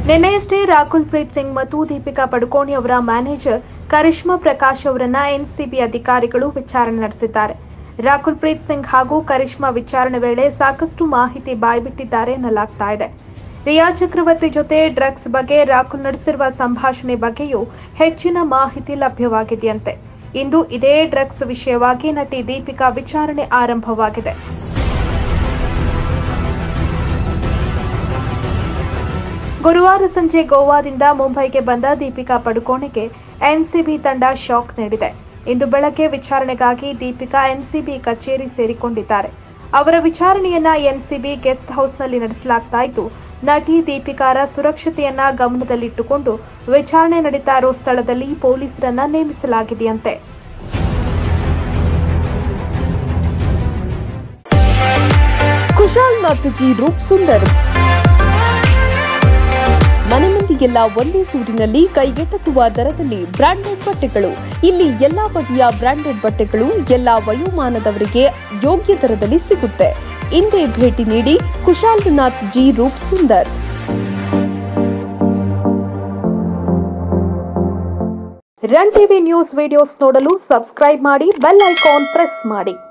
ನಿನ್ನೆಯಷ್ಟೇ ರಾಕುಲ್ ಪ್ರೀತ್ ಸಿಂಗ್ ಮತ್ತು ದೀಪಿಕಾ ಪಡುಕೋಣೆ ಅವರ ಮ್ಯಾನೇಜರ್ ಕರಿಷ್ಮಾ ಪ್ರಕಾಶ್ ಅವರನ್ನ ಎನ್ಸಿಬಿ ಅಧಿಕಾರಿಗಳು ವಿಚಾರಣೆ ನಡೆಸಿದ್ದಾರೆ ರಾಕುಲ್ ಪ್ರೀತ್ ಸಿಂಗ್ ಹಾಗೂ ಕರಿಷ್ಮಾ ವಿಚಾರಣೆ ವೇಳೆ ಸಾಕಷ್ಟು ಮಾಹಿತಿ ಬಾಯ್ಬಿಟ್ಟಿದ್ದಾರೆ ಎನ್ನಲಾಗ್ತಾ ಇದೆ ರಿಯಾ ಚಕ್ರವರ್ತಿ ಜೊತೆ ಡ್ರಗ್ಸ್ ಬಗ್ಗೆ ರಾಕುಲ್ ನಡೆಸಿರುವ ಸಂಭಾಷಣೆ ಬಗ್ಗೆಯೂ ಹೆಚ್ಚಿನ ಮಾಹಿತಿ ಲಭ್ಯವಾಗಿದೆಯಂತೆ ಇಂದು ಇದೇ ಡ್ರಗ್ಸ್ ವಿಷಯವಾಗಿ ನಟಿ ದೀಪಿಕಾ ವಿಚಾರಣೆ ಆರಂಭವಾಗಿದೆ ಗುರುವಾರ ಸಂಜೆ ಗೋವಾದಿಂದ ಮುಂಬೈಗೆ ಬಂದ ದೀಪಿಕಾ ಪಡುಕೋಣೆಗೆ ಎನ್ಸಿಬಿ ತಂಡ ಶಾಕ್ ನೀಡಿದೆ ಇಂದು ಬೆಳಗ್ಗೆ ವಿಚಾರಣೆಗಾಗಿ ದೀಪಿಕಾ ಎನ್ಸಿಬಿ ಕಚೇರಿ ಸೇರಿಕೊಂಡಿದ್ದಾರೆ ಅವರ ವಿಚಾರಣೆಯನ್ನ ಎನ್ಸಿಬಿ ಗೆಸ್ಟ್ ಹೌಸ್ನಲ್ಲಿ ನಡೆಸಲಾಗ್ತಾ ಇದ್ದು ನಟಿ ದೀಪಿಕಾರ ಸುರಕ್ಷತೆಯನ್ನ ಗಮನದಲ್ಲಿಟ್ಟುಕೊಂಡು ವಿಚಾರಣೆ ನಡೀತಾ ಇರೋ ಸ್ಥಳದಲ್ಲಿ ಪೊಲೀಸರನ್ನ ನೇಮಿಸಲಾಗಿದೆಯಂತೆ ಕುಶಾಲ್ ನಾಥಜಿ ರೂಪ್ ಸುಂದರ್ ಮನೆ ಮಂದಿಗೆಲ್ಲ ಒಂದೇ ಸೂರಿನಲ್ಲಿ ಕೈಗೆಟಕುವ ದರದಲ್ಲಿ ಬ್ರಾಂಡೆಡ್ ಬಟ್ಟೆಗಳು ಇಲ್ಲಿ ಎಲ್ಲಾ ಬಗೆಯ ಬ್ರಾಂಡೆಡ್ ಬಟ್ಟೆಗಳು ಎಲ್ಲಾ ವಯೋಮಾನದವರಿಗೆ ಯೋಗ್ಯ ದರದಲ್ಲಿ ಸಿಗುತ್ತೆ ಇಂದೇ ಭೇಟಿ ನೀಡಿ Kushal Nath G Roop Sundar run TV news videos ನೋಡಲು ಸಬ್ಸ್ಕ್ರೈಬ್ ಮಾಡಿ ಬೆಲ್ ಐಕಾನ್ ಪ್ರೆಸ್ ಮಾಡಿ